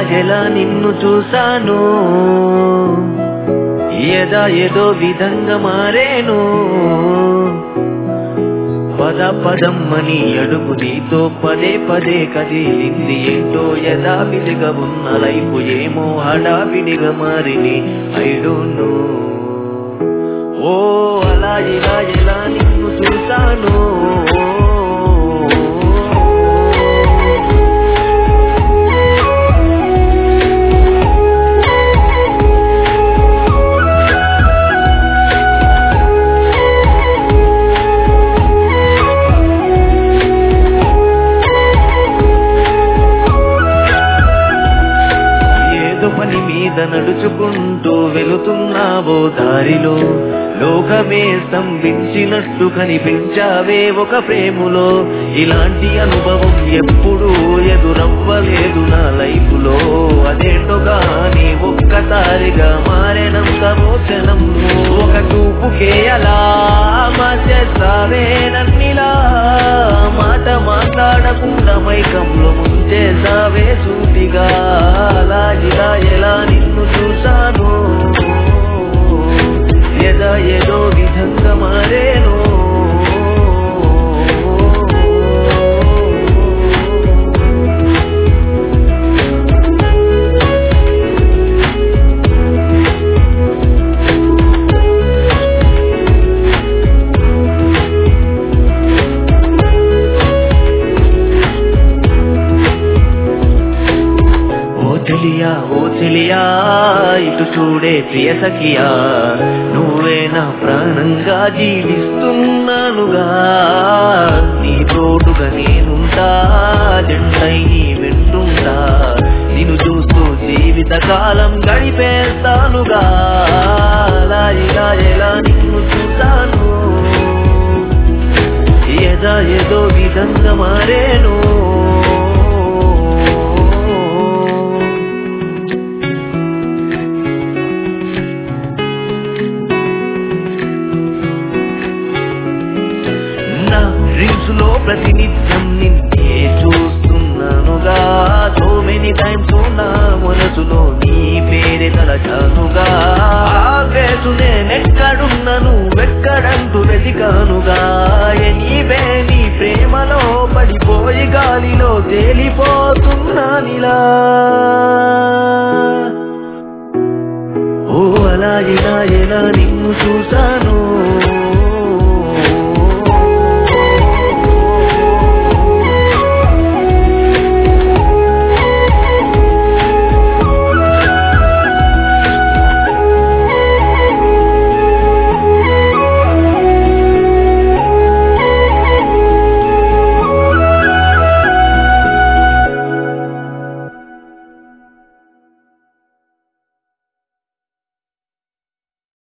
ఎలా నిన్ను చూశాను ఎదా ఏదో విధంగా మారేను పద పదమ్మని అడుగు నీతో పదే పదే కదిలింది ఏంటో యథావిధిగా ఉన్న లైఫ్ ఏమో హడావిడిగా మారిని ఐడును ఓ అలా ఇలా ఎలా నిన్ను చూశాను ఏదో పని మీద నడుచుకుంటూ వెళుతున్నావో దారిలో లోకమే స్తంభించినట్టు కనిపించావే ఒక ప్రేములో ఇలాంటి అనుభవం ఎప్పుడూ ఎదురవ్వలేదు నా లైఫ్ లో అదేంటో గాని ఒక్కసారిగా మారేనంత మోచనం ఒక చూపుకే అలా మార్చేస్తావే నన్నిలా మాట మాట్లాడకుండా మైకంలో ముంచేసావే సూటిగా అలా ఇలా ఎలా నిన్ను చూశాను ఎదా ఏదో విధంగా మారేను ఓ చెలియా ఓ చెలియా ఇటు చూడే ప్రియ సఖియా నువ్వే నా ప్రాణంగా జీవిస్తున్నానుగా నీ తోడుగా నేనుంటా జంటై నీ వింటుంటా నిన్ను చూస్తూ జీవిత కాలం గడిపేస్తానుగా అలా ఇలా ఎలా నిన్ను చూశాను ఎదా ఏదో విధంగా మారేను నా డ్రీమ్స్ లో ప్రతినిత్యం నిన్నే చూస్తున్నానుగా సో మెనీ టైమ్స్ నా మనసులో నీ పేరే తలచానుగా ఆవేసు నేనెక్కడున్నను వెక్కడంటూ వెతికానుగా ఎనీవే నీ ప్రేమలో పడిపోయి గాలిలో తేలిపోతున్నానిలా ఓ అలా ఇలా ఎలా నిన్ను చూశాను